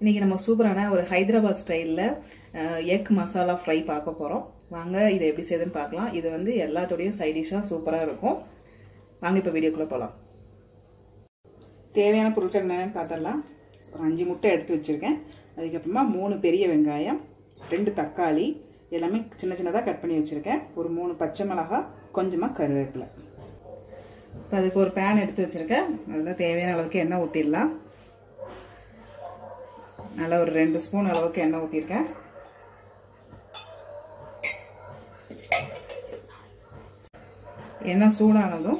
இன்னைக்கு நம்ம சூப்பரான ஒரு ஹைதராபாத் ஸ்டைலில் எக் மசாலா ஃப்ரை பார்க்க போகிறோம் வாங்க இதை எப்படி செய்யுதுன்னு பார்க்கலாம் இது வந்து எல்லாத்தோடையும் சைட் டிஷ்ஷாக சூப்பராக இருக்கும் வாங்க இப்போ வீடியோக்குள்ளே போகலாம் தேவையான பொருட்கள் என்னென்னு பார்த்துடலாம் ஒரு அஞ்சு முட்டை எடுத்து வச்சுருக்கேன் அதுக்கப்புறமா மூணு பெரிய வெங்காயம் ரெண்டு தக்காளி எல்லாமே சின்ன சின்னதாக கட் பண்ணி வச்சுருக்கேன் ஒரு மூணு பச்சை மிளகாய் கொஞ்சமாக கருவேப்பிலை இப்போ அதுக்கு ஒரு பேன் எடுத்து வச்சுருக்கேன் அதில் தேவையான அளவுக்கு எண்ணெய் ஊற்றிடலாம் நல்லா ஒரு ரெண்டு ஸ்பூன் அளவுக்கு எண்ணெய் ஊற்றிருக்கேன் எண்ணெய் சூடானதும்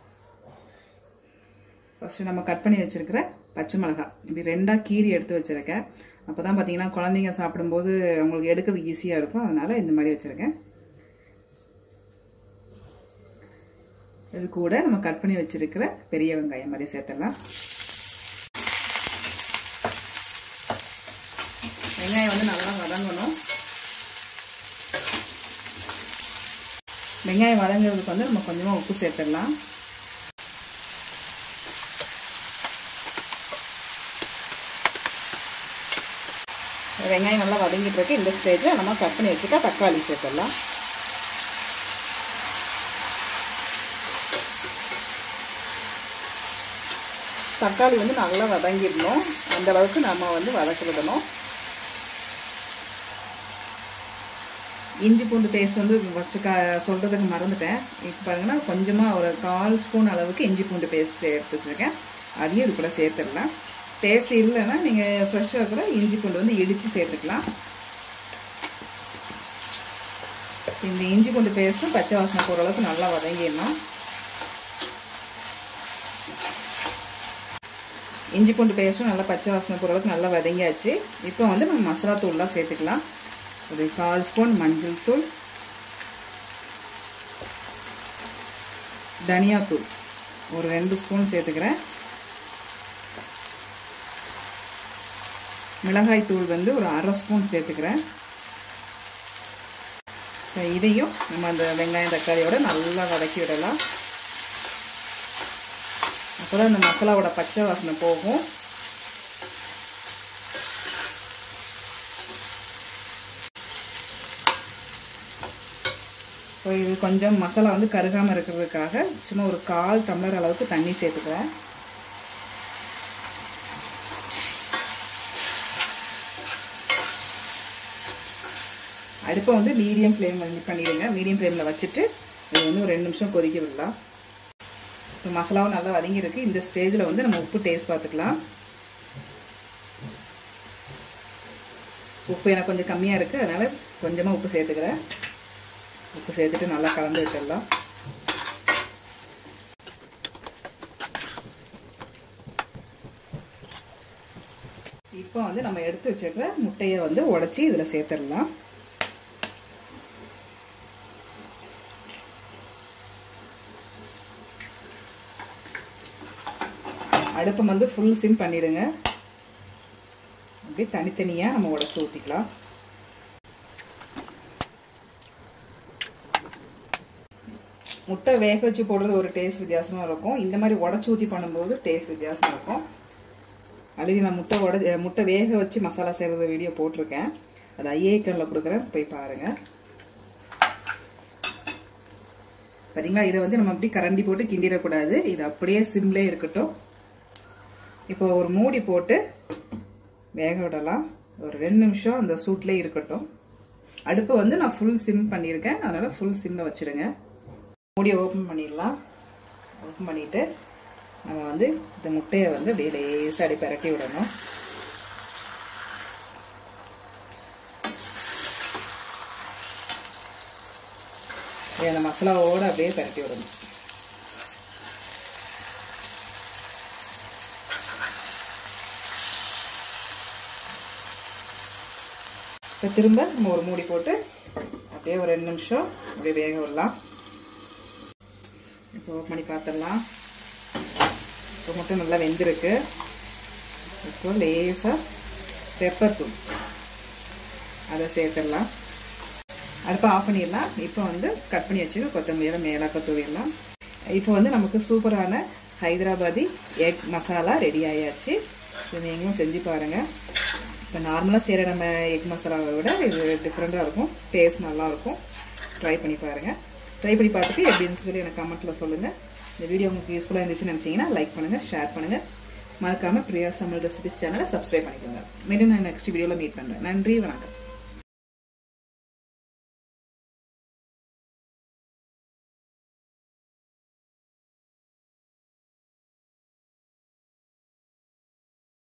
ஃபஸ்ட்டு நம்ம கட் பண்ணி வச்சுருக்கிற பச்சை மிளகாய் இப்படி ரெண்டாக கீரி எடுத்து வச்சுருக்கேன் அப்போ தான் பார்த்தீங்கன்னா குழந்தைங்க சாப்பிடும்போது அவங்களுக்கு எடுக்கிறது ஈஸியாக இருக்கும் அதனால் இந்த மாதிரி வச்சுருக்கேன் இது கூட நம்ம கட் பண்ணி வச்சுருக்கிற பெரிய வெங்காயம் மாதிரி சேர்த்துடலாம் வெங்காயம் வந்து நல்லா வதங்கணும் வெங்காயம் வதங்குறதுக்கு வந்து நம்ம கொஞ்சமாக உப்பு சேர்த்துடலாம் வெங்காயம் நல்லா வதங்கிட்டு இருக்கு இந்த ஸ்டேஜில் நம்ம கட் பண்ணி வச்சுட்டா தக்காளி சேர்த்துடலாம் தக்காளி வந்து நல்லா வதங்கிடணும் அந்த அளவுக்கு நம்ம வந்து வதக்க விடணும் இஞ்சி பூண்டு பேஸ்ட் வந்து ஃபஸ்ட்டு கா சொல்கிறதுக்கு மறந்துட்டேன் இப்போ பாருங்கன்னா கொஞ்சமாக ஒரு கால் ஸ்பூன் அளவுக்கு இஞ்சி பூண்டு பேஸ்ட் எடுத்து வச்சுருக்கேன் அதையும் இது கூட சேர்த்துடலாம் டேஸ்ட் இல்லைன்னா நீங்கள் ஃப்ரெஷ்ஷாக கூட இஞ்சி பூண்டு வந்து இடித்து சேர்த்துக்கலாம் இந்த இஞ்சி பூண்டு பேஸ்ட்டும் பச்சை வாசனை போகிற அளவுக்கு நல்லா வதங்கிடணும் இஞ்சி பூண்டு பேஸ்ட்டும் நல்லா பச்சை வாசனை போகிற அளவுக்கு நல்லா வதங்கியாச்சு இப்போ வந்து நம்ம மசாலா தூள்லாம் சேர்த்துக்கலாம் ஒரு கால் ஸ்பூன் மஞ்சள் தூள் தனியாத்தூள் ஒரு ரெண்டு ஸ்பூன் சேர்த்துக்கிறேன் மிளகாய் தூள் வந்து ஒரு அரை ஸ்பூன் சேர்த்துக்கிறேன் இதையும் நம்ம அந்த வெங்காயம் தக்காளியோட நல்லா வதக்கி விடலாம் அப்போ தான் அந்த மசாலாவோட பச்சை வாசனை போகும் இப்போ இது கொஞ்சம் மசாலா வந்து கருகாமல் இருக்கிறதுக்காக சும்மா ஒரு கால் டம்ளர் அளவுக்கு தண்ணி சேர்த்துக்கிறேன் அடுப்பை வந்து மீடியம் ஃப்ளேம் பண்ணிடுங்க மீடியம் ஃப்ளேமில் வச்சுட்டு இது வந்து ஒரு ரெண்டு நிமிஷம் கொதிக்க விடலாம் இப்போ மசாலாவும் நல்லா வதங்கியிருக்கு இந்த ஸ்டேஜில் வந்து நம்ம உப்பு டேஸ்ட் பார்த்துக்கலாம் உப்பு எனக்கு கொஞ்சம் கம்மியாக இருக்குது அதனால் கொஞ்சமாக உப்பு சேர்த்துக்கிறேன் உப்பு சேர்த்துட்டு நல்லா கலந்து வச்சிடலாம் இப்போ வந்து நம்ம எடுத்து வச்சிருக்கிற முட்டையை வந்து உடச்சி இதில் சேர்த்துடலாம் அடுப்பை வந்து ஃபுல் சிம் பண்ணிடுங்க அப்படியே தனித்தனியாக நம்ம உடச்சி ஊற்றிக்கலாம் முட்டை வேக வச்சு போடுறது ஒரு டேஸ்ட் வித்தியாசமாக இருக்கும் இந்த மாதிரி உடச்சி ஊற்றி பண்ணும்போது டேஸ்ட் வித்தியாசம் இருக்கும் ஆல்ரெடி நான் முட்டை உட முட்டை வேக வச்சு மசாலா செய்கிறது வீடியோ போட்டிருக்கேன் அது ஐஏக்கனில் கொடுக்குறேன் போய் பாருங்கள் பார்த்தீங்களா இதை வந்து நம்ம அப்படி கரண்டி போட்டு கிண்டிடக்கூடாது இது அப்படியே சிம்லே இருக்கட்டும் இப்போ ஒரு மூடி போட்டு வேக விடலாம் ஒரு ரெண்டு நிமிஷம் அந்த சூட்லேயே இருக்கட்டும் அடுப்பை வந்து நான் ஃபுல் சிம் பண்ணியிருக்கேன் அதனால் ஃபுல் சிம்மில் வச்சுடுங்க மூடியை ஓப்பன் பண்ணிடலாம் ஓப்பன் பண்ணிவிட்டு நம்ம வந்து இந்த முட்டையை வந்து அப்படியே லேசாக அப்படி பரட்டி விடணும் அந்த மசாலாவோடு அப்படியே பரட்டி விடணும் இப்போ திரும்ப நம்ம ஒரு மூடி போட்டு அப்படியே ஒரு ரெண்டு நிமிஷம் அப்படியே வேக விடலாம் இப்போ ஓப்பன் பண்ணி பார்த்துடலாம் இப்போ மட்டும் நல்லா வெந்திருக்கு இப்போ லேசாக பெப்பர் தூள் அதை சேர்த்துடலாம் அடுப்பை ஆஃப் பண்ணிடலாம் இப்போ வந்து கட் பண்ணி வச்சு கொத்தமல்லியில் மேலாக்க தூவிடலாம் இப்போ வந்து நமக்கு சூப்பரான ஹைதராபாதி எக் மசாலா ரெடி ஆயாச்சு இது நீங்களும் செஞ்சு பாருங்கள் இப்போ நார்மலாக செய்கிற நம்ம எக் மசாலாவை விட இது டிஃப்ரெண்ட்டாக இருக்கும் டேஸ்ட் நல்லாயிருக்கும் ட்ரை பண்ணி பாருங்கள் ட்ரை பண்ணி பார்த்துட்டு எப்படின்னு சொல்லி எனக்கு கமெண்ட்டில் சொல்லுங்கள் இந்த வீடியோ உங்களுக்கு யூஸ்ஃபுல்லாக இருந்துச்சுன்னு நினச்சிங்கன்னா லைக் பண்ணுங்கள் ஷேர் பண்ணுங்கள் மறக்காமல் பிரியா சமையல் ரெசிபிஸ் சேனலை சப்ஸ்கிரைப் பண்ணிக்கோங்க மீண்டும் நான் நெக்ஸ்ட் வீடியோவில் மீட் பண்ணுறேன் நன்றி வணக்கம்